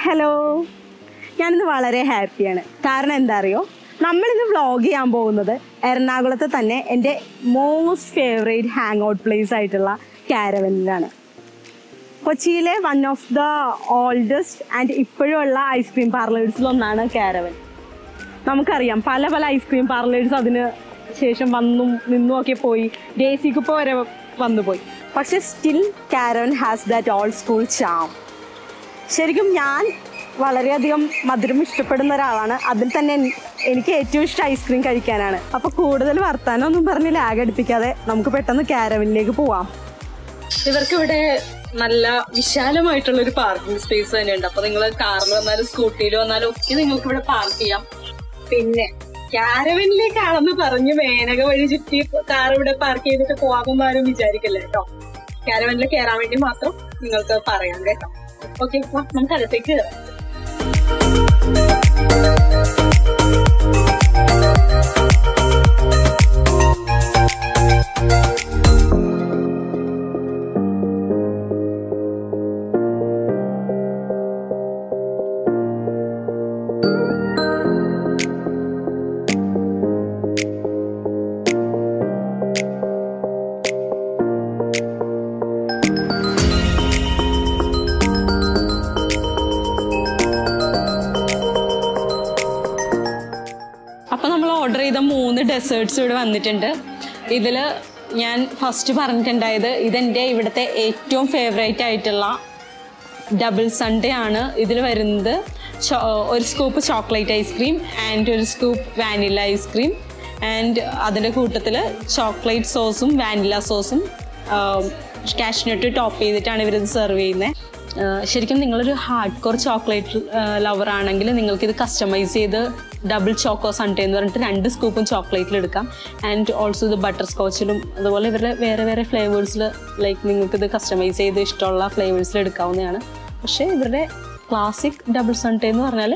hello ഞാനിന്ന് വളരെ ഹാപ്പിയാണ് കാരണം എന്താ അറിയോ നമ്മളിന്ന് വ്ളോഗ് ചെയ്യാൻ പോകുന്നത് എറണാകുളത്ത് തന്നെ എൻ്റെ most favourite hang out place ആയിട്ടുള്ള കാരവനിലാണ് കൊച്ചിയിലെ one of the oldest and ഇപ്പോഴും ഉള്ള ഐസ്ക്രീം പാർലേഴ്സിലൊന്നാണ് കാരവൻ നമുക്കറിയാം പല പല ഐസ്ക്രീം പാർലേഴ്സ് അതിന് ശേഷം വന്നും നിന്നും ഒക്കെ പോയി ഡേസിക്കുപ്പോൾ വരെ വന്നു പോയി പക്ഷെ still Caravan has that old school charm ശരിക്കും ഞാൻ വളരെയധികം മധുരം ഇഷ്ടപ്പെടുന്ന ഒരാളാണ് അതിൽ തന്നെ എൻ- എനിക്ക് ഏറ്റവും ഇഷ്ടം ഐസ്ക്രീം കഴിക്കാനാണ് അപ്പോൾ കൂടുതൽ വർത്താനമൊന്നും പറഞ്ഞ് ലാഗ് അടിപ്പിക്കാതെ നമുക്ക് പെട്ടെന്ന് കാരവനിലേക്ക് പോവാം ഇവർക്ക് ഇവിടെ നല്ല വിശാലമായിട്ടുള്ള ഒരു പാർക്കിംഗ് സ്പേസ് തന്നെയുണ്ട് അപ്പൊ നിങ്ങൾ കാറിൽ വന്നാലും സ്കൂട്ടിയിൽ വന്നാലും ഒക്കെ നിങ്ങൾക്ക് ഇവിടെ പാർക്ക് ചെയ്യാം പിന്നെ കാരവനിലേക്കാണെന്ന് പറഞ്ഞ് മേനക വഴി ചുറ്റി കാർ ഇവിടെ പാർക്ക് ചെയ്തിട്ട് പോകാമെന്ന് ആരും വിചാരിക്കില്ല കേട്ടോ കാരവനിൽ കയറാൻ വേണ്ടി മാത്രം നിങ്ങൾക്ക് പറയാം കേട്ടോ ഓക്കെ നമുക്ക് അകത്തേക്ക് കയറാം അപ്പൊ നമ്മൾ ഓർഡർ ചെയ്ത മൂന്ന് ഡെസേർട്സ് ഇവിടെ വന്നിട്ടുണ്ട് ഇതില് ഞാൻ ഫസ്റ്റ് പറഞ്ഞിട്ടുണ്ടായത് ഇതെന്റെ ഇവിടുത്തെ ഏറ്റവും ഫേവറേറ്റ് ആയിട്ടുള്ള ഡബിൾ സൺഡേ ആണ് ഇതിൽ വരുന്നത് ചോ- ഒരു സ്കൂപ്പ് ചോക്ലേറ്റ് ഐസ്ക്രീം ആൻഡ് ഒരു സ്കൂപ്പ് വാനില ഐസ്ക്രീം ആൻഡ് അതിൻ്റെ കൂട്ടത്തിൽ ചോക്ലേറ്റ് സോസും വാനില സോസും കാഷ്നട്ട് ടോപ്പ് ചെയ്തിട്ടാണ് ഇവരിത് സെർവ് ചെയ്യുന്നത് ശരിക്കും നിങ്ങളൊരു ഹാർഡ് കോർ ചോക്ലേറ്റ് ലവർ ആണെങ്കിൽ നിങ്ങൾക്കിത് കസ്റ്റമൈസ് ചെയ്ത് ഡബിൾ ചോക്കോ സൺഡേ എന്ന് പറഞ്ഞിട്ട് രണ്ട് സ്കൂപ്പും ചോക്ലേറ്റിൽ എടുക്കാം ആൻഡ് ഓൾസോ ഇത് ബട്ടർ സ്കോച്ചിലും അതുപോലെ ഇവരുടെ വേറെ വേറെ ഫ്ലേവേഴ്സിൽ ലൈക്ക് നിങ്ങൾക്കിത് കസ്റ്റമൈസ് ചെയ്ത് ഇഷ്ടമുള്ള ഫ്ലേവേഴ്സിൽ എടുക്കാവുന്നതാണ് പക്ഷേ ഇവരുടെ ക്ലാസിക് ഡബിൾ സൺഡേ എന്ന് പറഞ്ഞാൽ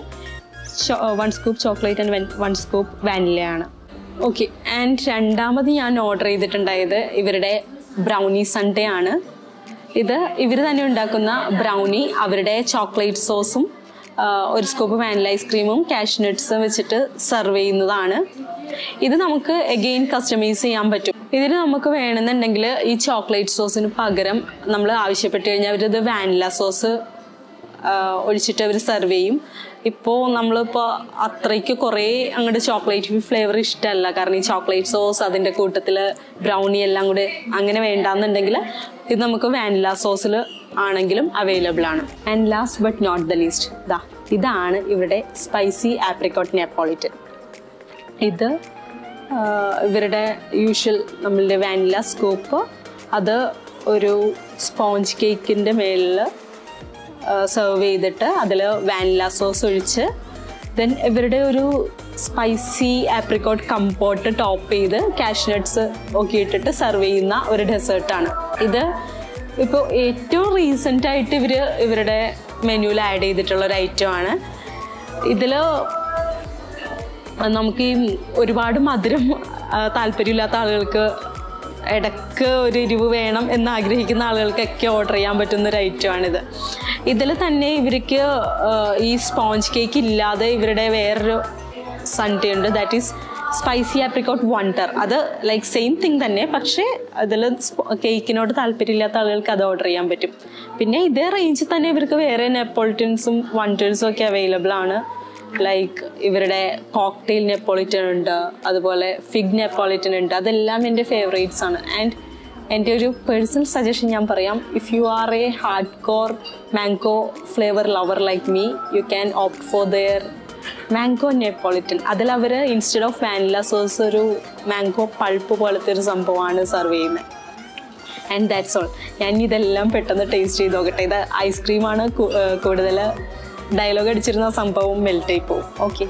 one scoop chocolate and one scoop വാനിലയാണ് ഓക്കെ ആൻഡ് രണ്ടാമത് ഞാൻ ഓർഡർ ചെയ്തിട്ടുണ്ടായത് ഇവരുടെ ബ്രൗണി സൺഡേ ആണ് ഇത് ഇവർ തന്നെ ഉണ്ടാക്കുന്ന ബ്രൗണി അവരുടെ ചോക്ലേറ്റ് സോസും ആ, ഒരു സ്കൂപ്പ് വാനില ഐസ്ക്രീമും കാഷ്നട്ട്സും വെച്ചിട്ട് സെർവ് ചെയ്യുന്നതാണ് ഇത് നമുക്ക് എഗെയിൻ കസ്റ്റമൈസ് ചെയ്യാൻ പറ്റും ഇതിന് നമുക്ക് വേണമെന്നുണ്ടെങ്കിൽ ഈ ചോക്ലേറ്റ് സോസിന് പകരം നമ്മൾ ആവശ്യപ്പെട്ട് കഴിഞ്ഞാൽ അവരിത് വാനില സോസ് ആഹ് ഒഴിച്ചിട്ട് അവർ സെർവ് ചെയ്യും ഇപ്പോൾ നമ്മളിപ്പോൾ അത്രയ്ക്ക് കുറേ അങ്ങോട്ട് ചോക്ലേറ്റ് ഫ്ലേവർ ഇഷ്ടമല്ല കാരണം ഈ ചോക്ലേറ്റ് സോസ് അതിൻ്റെ കൂട്ടത്തിൽ ബ്രൗണി എല്ലാം കൂടെ അങ്ങനെ വേണ്ടാന്നുണ്ടെങ്കിൽ ഇത് നമുക്ക് വാനില സോസിൽ ആണെങ്കിലും അവൈലബിൾ ആണ് and last but not the least ഇതാ ഇതാണ് ഇവിടെ സ്പൈസി ആപ്രിക്കോട്ട് നെപ്പോളിറ്റൻ ഇത് ആഹ് ഇവരുടെ യൂഷ്വൽ നമ്മളുടെ വാനില സ്കൂപ്പ് അത് ഒരു സ്പോഞ്ച് കേക്കിൻ്റെ മേളിൽ സെർവ് ചെയ്തിട്ട് അതിൽ വാനില സോസ് ഒഴിച്ച് ദെൻ ഇവരുടെ ഒരു സ്പൈസി ആപ്രിക്കോട്ട് കമ്പോട്ട് ടോപ്പ് ചെയ്ത് കാഷ്നട്ട്സ് ഒക്കെ ഇട്ടിട്ട് സെർവ് ചെയ്യുന്ന ഒരു ഡെസേർട്ടാണ് ഇത് ഇപ്പോൾ ഏറ്റവും റീസെൻ്റ് ആയിട്ട് ഇവർ ഇവരുടെ മെനുവിൽ ആഡ് ചെയ്തിട്ടുള്ള ഒരു ഐറ്റമാണ് ഇതിൽ നമുക്ക് ഈ ഒരുപാട് മധുരം ആ, താല്പര്യമില്ലാത്ത ആളുകൾക്ക് ഇടയ്ക്ക് ഒരു എരിവ് വേണം എന്ന് ആഗ്രഹിക്കുന്ന ആളുകൾക്കൊക്കെ ഓർഡർ ചെയ്യാൻ പറ്റുന്ന ഒരു ഐറ്റമാണിത് ഇതിൽ തന്നെ ഇവർക്ക് ആ, ഈ സ്പോഞ്ച് കേക്ക് ഇല്ലാതെ ഇവരുടെ വേറൊരു സൺഡേ ഉണ്ട് that is spicy apricot wonder അത് ലൈക്ക് സെയിം തിങ് തന്നെ പക്ഷേ അതിൽ കേക്കിനോട് താല്പര്യമില്ലാത്ത ആളുകൾക്ക് അത് ഓർഡർ ചെയ്യാൻ പറ്റും പിന്നെ ഇതേ റേഞ്ചിൽ തന്നെ ഇവർക്ക് വേറെ നെപ്പോളിറ്റൻസും വണ്ടേഴ്സും ഒക്കെ അവൈലബിൾ ആണ് ലൈക്ക് ഇവരുടെ കോക്ടെയിൽ നെപ്പോളിറ്റൻ ഉണ്ട് അതുപോലെ ഫിഗ് നെപ്പോളിറ്റൻ ഉണ്ട് അതെല്ലാം എൻ്റെ ഫേവറേറ്റ്സ് ആണ് ആൻഡ് എൻ്റെ ഒരു പേഴ്സണൽ സജഷൻ ഞാൻ പറയാം if you are a hard core mango flavour lover like me you can opt for their mango Neapolitan അതിൽ അവർ ഇൻസ്റ്റെഡ് ഓഫ് വാനില സോസ് ഒരു മാംഗോ പൾപ്പ് പോലത്തെ ഒരു സംഭവമാണ് സെർവ് ചെയ്യുന്നത് ആൻഡ് ദാറ്റ്സ് ഓൾ ഞാൻ ഇതെല്ലാം പെട്ടെന്ന് ടേസ്റ്റ് ചെയ്ത് നോക്കട്ടെ ഇത് ഐസ്ക്രീമാണ് കൂടുതൽ ഡയലോഗ് അടിച്ചിരുന്ന സംഭവം മെൽറ്റ് ആയി പോകും ഓക്കെ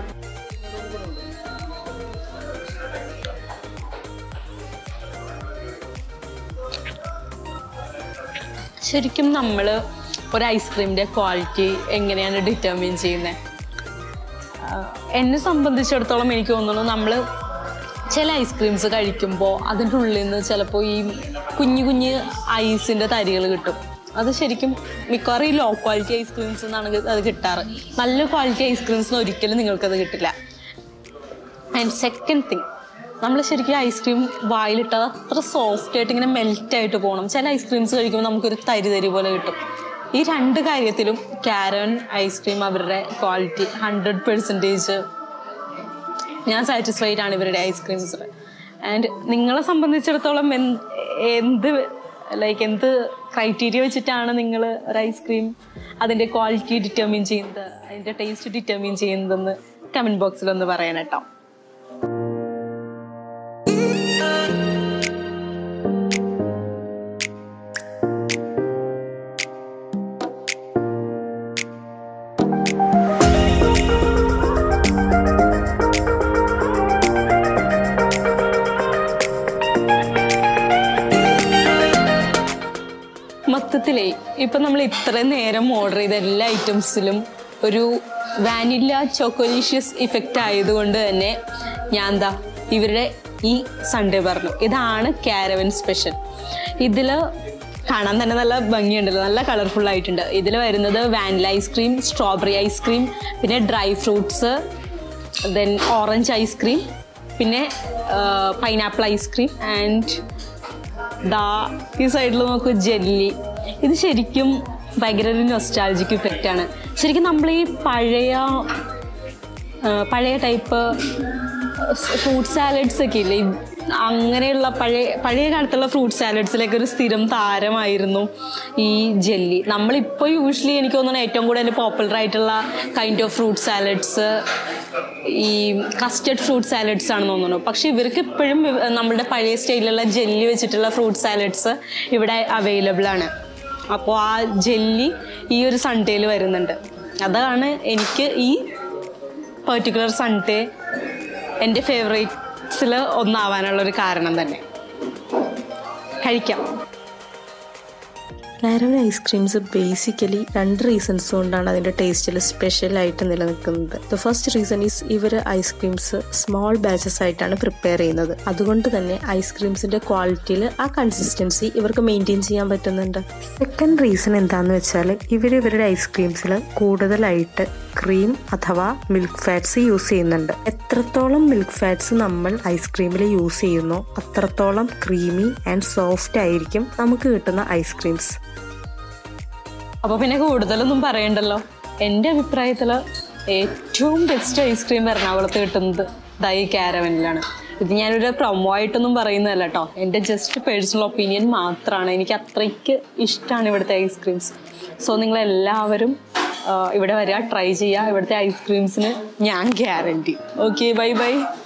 ശരിക്കും നമ്മൾ ഒരു ഐസ്ക്രീമിൻ്റെ ക്വാളിറ്റി എങ്ങനെയാണ് ഡിറ്റർമിൻ ചെയ്യുന്നത് എന്നെ സംബന്ധിച്ചിടത്തോളം എനിക്ക് തോന്നുന്നു നമ്മൾ ചില ഐസ്ക്രീംസ് കഴിക്കുമ്പോൾ അതിൻ്റെ ഉള്ളിൽ നിന്ന് ചിലപ്പോൾ ഈ കുഞ്ഞു കുഞ്ഞ് ഐസിൻ്റെ തരികൾ കിട്ടും അത് ശരിക്കും മിക്കവാറും ഈ ലോ ക്വാളിറ്റി ഐസ്ക്രീംസ് എന്നാണ് ഇത് അത് കിട്ടാറ് നല്ല ക്വാളിറ്റി ഐസ്ക്രീംസിന് ഒരിക്കലും നിങ്ങൾക്കത് കിട്ടില്ല ആൻഡ് സെക്കൻഡ് തിങ് നമ്മൾ ശരിക്കും ഐസ്ക്രീം വായിലിട്ടത് അത്ര സോഫ്റ്റ് ആയിട്ട് ഇങ്ങനെ മെൽറ്റ് ആയിട്ട് പോകണം ചില ഐസ്ക്രീംസ് കഴിക്കുമ്പോൾ നമുക്കൊരു തരി തരി പോലെ കിട്ടും ഈ രണ്ട് കാര്യത്തിലും കാരൻ ഐസ്ക്രീം അവരുടെ ക്വാളിറ്റി ഹൺഡ്രഡ് പെർസെൻറ്റേജ് ഞാൻ സാറ്റിസ്ഫൈഡ് ആണ് ഇവരുടെ ഐസ്ക്രീംസിൽ ആൻഡ് നിങ്ങളെ സംബന്ധിച്ചിടത്തോളം എന്ത് എന്ത് ലൈക്ക് എന്ത് ക്രൈറ്റീരിയ വെച്ചിട്ടാണ് നിങ്ങൾ ഒരു ഐസ്ക്രീം അതിൻ്റെ ക്വാളിറ്റി ഡിറ്റർമിൻ ചെയ്യുന്നത് അതിൻ്റെ ടേസ്റ്റ് ഡിറ്റർമിൻ ചെയ്യുന്നതെന്ന് കമൻറ്റ് ബോക്സിൽ ഒന്ന് പറയാൻ കേട്ടോ മൊത്തത്തിലേ ഇപ്പൊ നമ്മൾ ഇത്രയും നേരം ഓർഡർ ചെയ്ത എല്ലാ ഐറ്റംസിലും ഒരു വാനില ചോക്കോലീഷ്യസ് ഇഫക്റ്റ് ആയതുകൊണ്ട് തന്നെ ഞാൻ എന്താ ഇവരുടെ ഈ സൺഡേ പറഞ്ഞു ഇതാണ് കാരവൻ സ്പെഷ്യൽ ഇതില് കാണാൻ തന്നെ നല്ല ഭംഗിയുണ്ടല്ലോ നല്ല കളർഫുൾ ആയിട്ടുണ്ട് ഇതിൽ വരുന്നത് വാനില ഐസ്ക്രീം സ്ട്രോബെറി ഐസ്ക്രീം പിന്നെ dry fruits then orange ice cream പിന്നെ പൈനാപ്പിൾ ഐസ്ക്രീം ആൻഡ് ദാ ഈ സൈഡിൽ നോക്കൂ ജെല്ലി ഇത് ശരിക്കും ഭയങ്കര ഒരു നൊസ്റ്റാൾജിക് ഇഫക്റ്റ് ആണ് ശരിക്കും നമ്മൾ ഈ പഴയ ആ, പഴയ ടൈപ്പ് ഫ്രൂട്ട് സാലഡ്സ് ഒക്കെ ഇല്ലേ ഈ അങ്ങനെയുള്ള പഴയ പഴയ കാലത്തുള്ള ഫ്രൂട്ട് സാലഡ്സിലേക്ക് ഒരു സ്ഥിരം താരമായിരുന്നു ഈ ജെല്ലി നമ്മളിപ്പോൾ യൂഷ്വലി എനിക്ക് തോന്നുന്നു ഏറ്റവും കൂടുതൽ പോപ്പുലർ ആയിട്ടുള്ള കൈൻഡ് ഓഫ് ഫ്രൂട്ട് സാലഡ്സ് ഈ കസ്റ്റർഡ് ഫ്രൂട്ട് സാലഡ്സ് ആണെന്ന് തോന്നുന്നു പക്ഷെ ഇവർക്ക് ഇപ്പോഴും ഇവ- നമ്മുടെ പഴയ സ്റ്റൈലിലുള്ള ജെല്ലി വെച്ചിട്ടുള്ള ഫ്രൂട്ട് സാലഡ്സ് ഇവിടെ അവൈലബിൾ ആണ് അപ്പോൾ ആ ജെല്ലി ഈ ഒരു സൺഡേയിൽ വരുന്നുണ്ട് അതാണ് എനിക്ക് ഈ പെർട്ടിക്കുലർ സൺഡേ എൻ്റെ ഫേവറേറ്റ്സിൽ ഒന്നാവാനുള്ള ഒരു കാരണം തന്നെ കഴിക്കാം കാരവൻ ഐസ്ക്രീംസ് ബേസിക്കലി രണ്ട് റീസൺസ് കൊണ്ടാണ് അതിൻ്റെ ടേസ്റ്റിൽ സ്പെഷ്യൽ ആയിട്ട് നിലനിൽക്കുന്നത് ദ ഫസ്റ്റ് റീസൺ ഈസ് ഇവർ ഐസ്ക്രീംസ് സ്മോൾ ബാച്ചസ് ആയിട്ടാണ് പ്രിപ്പയർ ചെയ്യുന്നത് അതുകൊണ്ട് തന്നെ ഐസ്ക്രീംസിന്റെ ക്വാളിറ്റിയിൽ ആ കൺസിസ്റ്റൻസി ഇവർക്ക് മെയിൻറ്റെയിൻ ചെയ്യാൻ പറ്റുന്നുണ്ട് സെക്കൻഡ് റീസൺ എന്താന്ന് വെച്ചാൽ ഇവർ ഇവരുടെ ഐസ്ക്രീംസിൽ കൂടുതലായിട്ട് ക്രീം അഥവാ മിൽക്ക് ഫാറ്റ്സ് യൂസ് ചെയ്യുന്നുണ്ട് എത്രത്തോളം മിൽക്ക് ഫാറ്റ്സ് നമ്മൾ ഐസ്ക്രീമിൽ യൂസ് ചെയ്യുന്നോ അത്രത്തോളം ക്രീമി ആൻഡ് സോഫ്റ്റ് ആയിരിക്കും നമുക്ക് കിട്ടുന്ന ഐസ്ക്രീംസ് അപ്പോൾ പിന്നെ കൂടുതലൊന്നും പറയണ്ടല്ലോ എൻ്റെ അഭിപ്രായത്തിൽ ഏറ്റവും ബെസ്റ്റ് ഐസ്ക്രീം എറണാകുളത്ത് കിട്ടുന്നത് ദാ ഈ കാരവനിലാണ് ഇത് ഞാനൊരു പ്രൊമോ ആയിട്ടൊന്നും പറയുന്നതല്ല കേട്ടോ എൻ്റെ ജസ്റ്റ് പേഴ്സണൽ ഒപ്പീനിയൻ മാത്രമാണ് എനിക്ക് അത്രയ്ക്ക് ഇഷ്ടമാണ് ഇവിടുത്തെ ഐസ്ക്രീംസ് സോ നിങ്ങളെല്ലാവരും ആ, ഇവിടെ വരിക ട്രൈ ചെയ്യുക ഇവിടുത്തെ ഐസ്ക്രീംസിന് ഞാൻ ഗ്യാരണ്ടി ഓക്കെ ബൈ ബൈ